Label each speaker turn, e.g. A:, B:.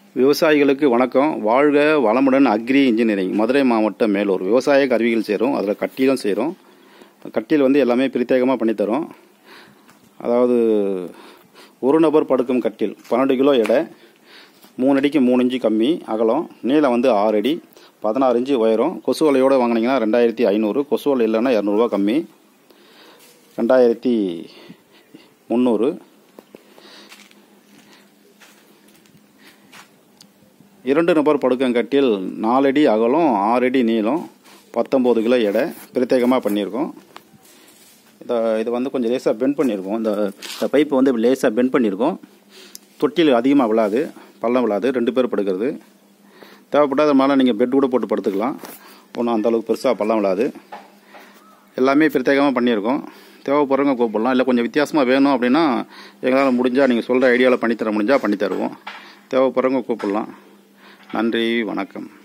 A: விவசாயிகளுக்கு வணக்கம் வாழ்க வளமுடன் அக்ரி இன்ஜினியரிங் மதுரை மாவட்டம் மேலூர் விவசாய கருவிகள் செய்கிறோம் அதில் கட்டிலும் செய்கிறோம் கட்டில் வந்து எல்லாமே பிரத்யேகமாக பண்ணித்தரோம் அதாவது ஒரு நபர் படுக்கும் கட்டில் பன்னெண்டு கிலோ எடை மூணு அடிக்கு மூணு இன்ச்சு கம்மி அகலம் நீளம் வந்து ஆறு அடி பதினாறு இன்ச்சு உயரம் கொசு வலையோடு வாங்கினீங்கன்னா ரெண்டாயிரத்தி ஐநூறு கொசு வலை இல்லைன்னா இரநூறுவா கம்மி ரெண்டாயிரத்தி முந்நூறு இரண்டு நபர் படுக்கங்கட்டில் நாலடி அகலம் ஆறடி நீளம் பத்தொம்போது கிலோ எடை பிரத்யேகமாக பண்ணியிருக்கோம் இதை இது வந்து கொஞ்சம் லேசாக பெண்ட் பண்ணியிருக்கோம் இந்த இந்த பைப்பு வந்து லேசாக பெண்ட் பண்ணியிருக்கோம் தொட்டில் அதிகமாக விழாது பள்ளம் விழாது ரெண்டு பேர் படுக்கிறது தேவைப்பட்டாத மேலே நீங்கள் பெட் கூட போட்டு படுத்துக்கலாம் ஒன்றும் அந்தளவுக்கு பெருசாக பள்ளம் விழாது எல்லாமே பிரத்யேகமாக பண்ணியிருக்கோம் தேவைப்படுறவங்க கூப்பிடலாம் இல்லை கொஞ்சம் வித்தியாசமாக வேணும் அப்படின்னா எங்களால் முடிஞ்சால் நீங்கள் சொல்கிற ஐடியாவில் பண்ணித்தர முடிஞ்சால் பண்ணித்தருவோம் தேவைப்படுறவங்க கூப்பிடலாம் நன்றி வணக்கம்